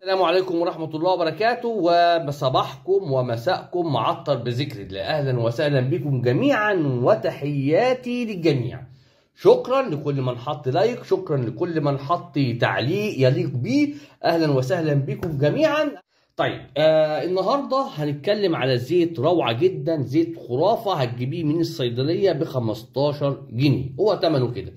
السلام عليكم ورحمة الله وبركاته وصباحكم ومساءكم معطر بذكر الله أهلا وسهلا بكم جميعا وتحياتي للجميع شكرا لكل من حط لايك شكرا لكل من حط تعليق يليق بيه أهلا وسهلا بكم جميعا طيب آه النهارده هنتكلم على زيت روعه جدا زيت خرافه هتجيبيه من الصيدليه ب 15 جنيه هو ثمنه كده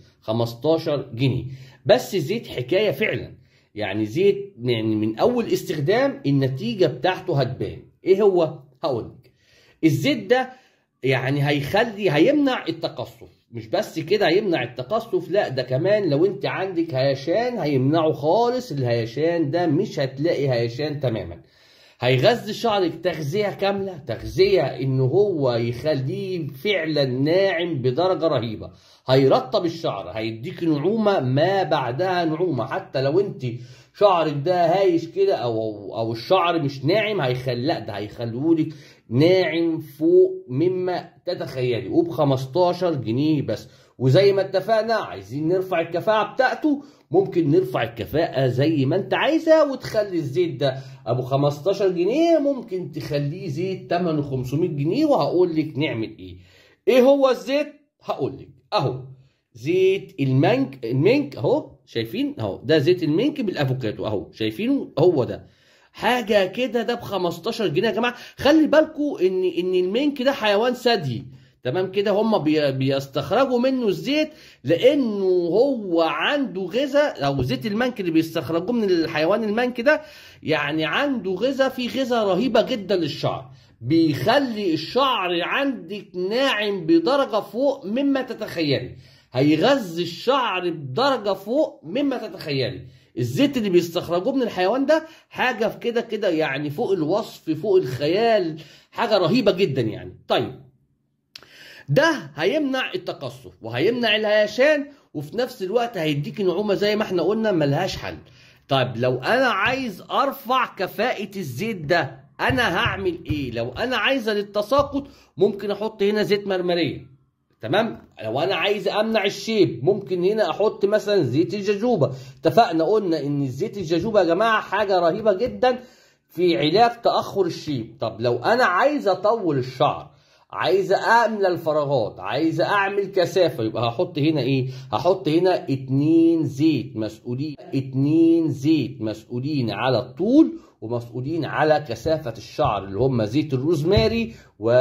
15 جنيه بس زيت حكايه فعلا يعني زيت يعني من اول استخدام النتيجه بتاعته هتبان ايه هو هقول لك الزيت ده يعني هيخلي هيمنع التقصف مش بس كده هيمنع التقصف لا ده كمان لو انت عندك هيشان هيمنعه خالص الهيشان ده مش هتلاقي هيشان تماما هيغذي شعرك تغذية كاملة تغذية ان هو يخليه فعلا ناعم بدرجة رهيبة هيرطب الشعر هيديك نعومة ما بعدها نعومة حتى لو انت شعرك ده هايش كده او او الشعر مش ناعم هيخلي لا ده هيخليهولك ناعم فوق مما تتخيلي وب 15 جنيه بس وزي ما اتفقنا عايزين نرفع الكفاءة بتاعته ممكن نرفع الكفاءة زي ما انت عايزة وتخلي الزيت ده ابو 15 جنيه ممكن تخليه زيت ثمنه 500 جنيه وهقول لك نعمل ايه ايه هو الزيت هقول لك اهو زيت المنك المنك اهو شايفين اهو ده زيت المنك بالافوكادو اهو شايفينه هو ده حاجه كده ده ب 15 جنيه يا جماعه خلي بالكم ان ان المنك ده حيوان ثدي تمام كده هم بيستخرجوا منه الزيت لانه هو عنده غذاء او زيت المنك اللي بيستخرجوه من الحيوان المنك ده يعني عنده غذاء في غذاء رهيبه جدا للشعر بيخلي الشعر عندك ناعم بدرجه فوق مما تتخيلي هيغذي الشعر بدرجه فوق مما تتخيلي الزيت اللي بيستخرجوه من الحيوان ده حاجه في كده كده يعني فوق الوصف فوق الخيال حاجه رهيبه جدا يعني طيب ده هيمنع التقصف وهيمنع الهيشان وفي نفس الوقت هيديك نعومه زي ما احنا قلنا ملهاش حل طيب لو انا عايز ارفع كفاءه الزيت ده انا هعمل ايه لو انا عايزه للتساقط ممكن احط هنا زيت مرمريه تمام لو انا عايز امنع الشيب ممكن هنا احط مثلا زيت الجاجوبه اتفقنا قلنا ان زيت الجاجوبه يا جماعه حاجه رهيبه جدا في علاج تاخر الشيب طب لو انا عايز اطول الشعر عايز املى الفراغات عايز اعمل كثافه يبقى هحط هنا ايه هحط هنا اتنين زيت مسؤولين اتنين زيت مسؤولين على الطول ومسؤولين على كثافة الشعر اللي هم زيت الروزماري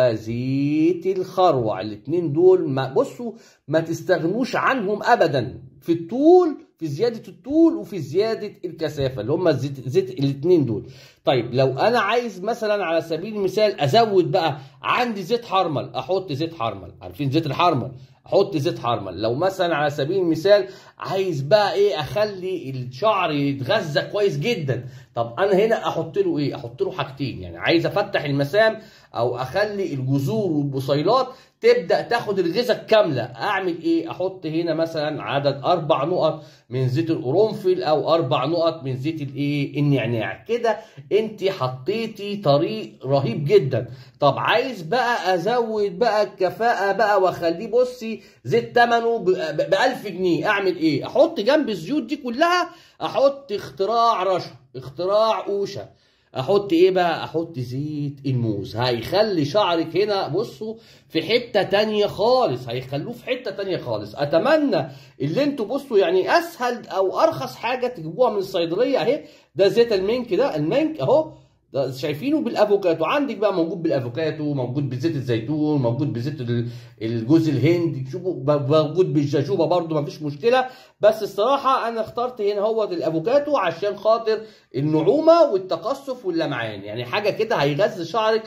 وزيت الخروع الاتنين دول ما بصوا ما تستغنوش عنهم ابدا في الطول في زيادة الطول وفي زيادة الكثافة اللي هم زيت, زيت الاتنين دول طيب لو انا عايز مثلا على سبيل المثال ازود بقى عندي زيت حرمل احط زيت حرمل عارفين زيت الحرمل احط زيت حرمل لو مثلا على سبيل المثال عايز بقى ايه اخلي الشعر يتغذى كويس جدا طب انا هنا احط له ايه احط له حاجتين يعني عايز افتح المسام او اخلي الجذور والبصيلات تبدا تاخد الغذاء الكامله اعمل ايه احط هنا مثلا عدد اربع نقط من زيت القرنفل او اربع نقط من زيت الايه النعناع كده انت حطيتي طريق رهيب جدا طب عايز بقى ازود بقى الكفاءه بقى واخليه بصي زيت ثمنه ب 1000 جنيه اعمل ايه احط جنب الزيوت دي كلها احط اختراع رشا اختراع اوشا احط ايه بقى احط زيت الموز هيخلي شعرك هنا بصوا في حتة تانية خالص هيخلوه في حتة تانية خالص اتمنى اللي انتوا بصوا يعني اسهل او ارخص حاجة تجيبوها من الصيدلية اهي ده زيت المنك ده المنك اهو ده شايفينه بالافوكاتو عندك بقى موجود بالافوكاتو موجود بزيت الزيتون موجود بزيت الجوز الهندي شوفوا موجود بالجاجوبه برده مفيش مشكله بس الصراحه انا اخترت هنا هو الافوكاتو عشان خاطر النعومه والتقصف واللمعان يعني حاجه كده هيغذي شعرك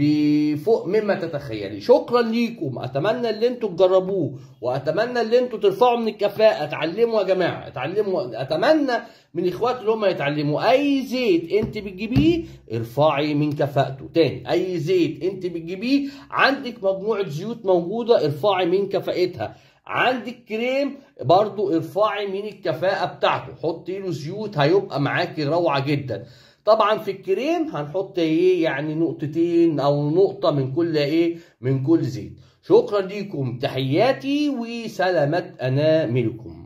بفوق مما تتخيلي شكرا ليكم اتمنى اللي انتوا تجربوه واتمنى اللي انتوا ترفعوا من الكفاءه اتعلموا يا جماعه اتعلموا اتمنى من اخواتي اللي هم يتعلموا اي زيت انت بتجيبيه ارفعي من كفاءته تاني اي زيت انت بتجيبيه عندك مجموعه زيوت موجوده ارفعي من كفاءتها عندك كريم برضو ارفعي من الكفاءه بتاعته حطي له زيوت هيبقى معاكي روعه جدا طبعا في الكريم هنحط ايه يعني نقطتين او نقطه من كل ايه من كل زيت شكرا ليكم تحياتي وسلامة اناملكم